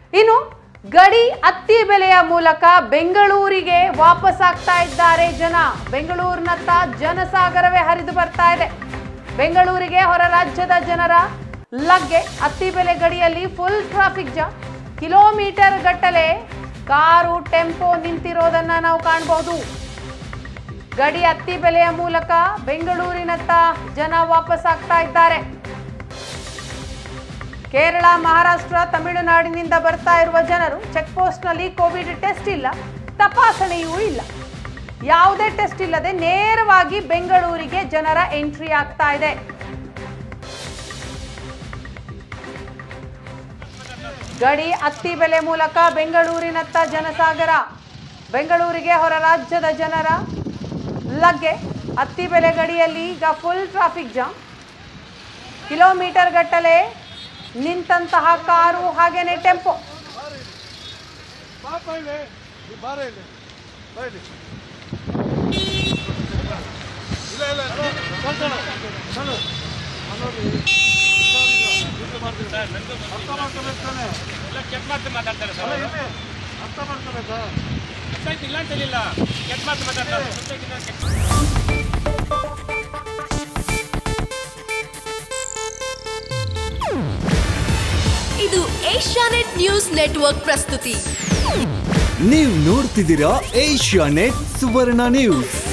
ಇನ್ನು ಗಡಿ ಅತ್ತಿ ಬೆಲೆಯ ಮೂಲಕ ಬೆಂಗಳೂರಿಗೆ ವಾಪಸ್ ಆಗ್ತಾ ಇದ್ದಾರೆ ಜನ ಬೆಂಗಳೂರಿನತ್ತ ಜನಸಾಗರವೇ ಹರಿದು ಬರ್ತಾ ಇದೆ ಬೆಂಗಳೂರಿಗೆ ಹೊರ ರಾಜ್ಯದ ಜನರ ಲಗ್ಗೆ ಅತ್ತಿ ಬೆಲೆ ಗಡಿಯಲ್ಲಿ full traffic jam kilometre car ಕಾರು ಟೆಂಪೋ ನಿಂತಿರೋದನ್ನ ನಾವು ಕಾಣಬಹುದು ಗಡಿ ಅತ್ತಿ ಬೆಲೆಯ ಮೂಲಕ ಬೆಂಗಳೂರಿನತ್ತ ಜನ ವಾಪಸ್ ಆಗ್ತಾ ಇದ್ದಾರೆ ಕೇರಳ ಮಹಾರಾಷ್ಟ್ರ ತಮಿಳುನಾಡಿನಿಂದ ಬರ್ತಾ ಇರುವ ಜನರು ಚೆಕ್ ಪೋಸ್ಟ್ನಲ್ಲಿ ಕೋವಿಡ್ ಟೆಸ್ಟ್ ಇಲ್ಲ ತಪಾಸಣೆಯೂ ಇಲ್ಲ ಯಾವುದೇ ಟೆಸ್ಟ್ ಇಲ್ಲದೆ ನೇರವಾಗಿ ಬೆಂಗಳೂರಿಗೆ ಜನರ ಎಂಟ್ರಿ ಆಗ್ತಾ ಇದೆ ಗಡಿ ಅತ್ತಿ ಬೆಲೆ ಮೂಲಕ ಬೆಂಗಳೂರಿನತ್ತ ಜನಸಾಗರ ಬೆಂಗಳೂರಿಗೆ ಹೊರ ರಾಜ್ಯದ ಜನರ ಲಗ್ಗೆ ಅತ್ತಿ ಬೆಲೆ ಗಡಿಯಲ್ಲಿ ಈಗ ಫುಲ್ ಟ್ರಾಫಿಕ್ ಜಾಮ್ ಕಿಲೋಮೀಟರ್ ಗಟ್ಟಲೆ ನಿಂತಹ ಕಾರು ಹಾಗೇನೆ ಟೆಂಪೋ ಪಾಪ ಇಲ್ಲಿ ಈ ಬಾರ ಇಲ್ಲಿ ಬಾ ಇಲ್ಲಿ ಇಲ್ಲ ಇಲ್ಲ ಕಳ್ಸೋಣ ನಾನು ಅನ್ನೋದು ಇದು ಮಾಡ್ತೀನಿ ಅರ್ಥ ಮಾಡ್ಕೋಬೇಕು ತಾನೆ ಎಲ್ಲ ಚೆಕ್ ಮಾಡ್ತಾ ಮಾತಾಡ್ತಾರೆ ಅಲ್ಲ ಸರ್ ಇಲ್ಲಿ ಅರ್ಥ ಮಾಡ್ಕೋಬೇಕಾ ಸೊಸೈಟಿ ಇಲ್ಲ ಅಂತ ಹೇಳಿಲ್ಲ ಚೆಕ್ ಮಾಡ್ತಾ ಮಾತಾಡ್ತಾರೆ ಸೊಸೈಟಿನ ಚೆಕ್ ಇದು ಏಷ್ಯಾನೆಟ್ ನ್ಯೂಸ್ ನೆಟ್ವರ್ಕ್ ಪ್ರಸ್ತುತಿ ನೀವು ನೋಡ್ತಿದ್ದೀರಾ ಏಷ್ಯಾ ನೆಟ್ ಸುವರ್ಣ ನ್ಯೂಸ್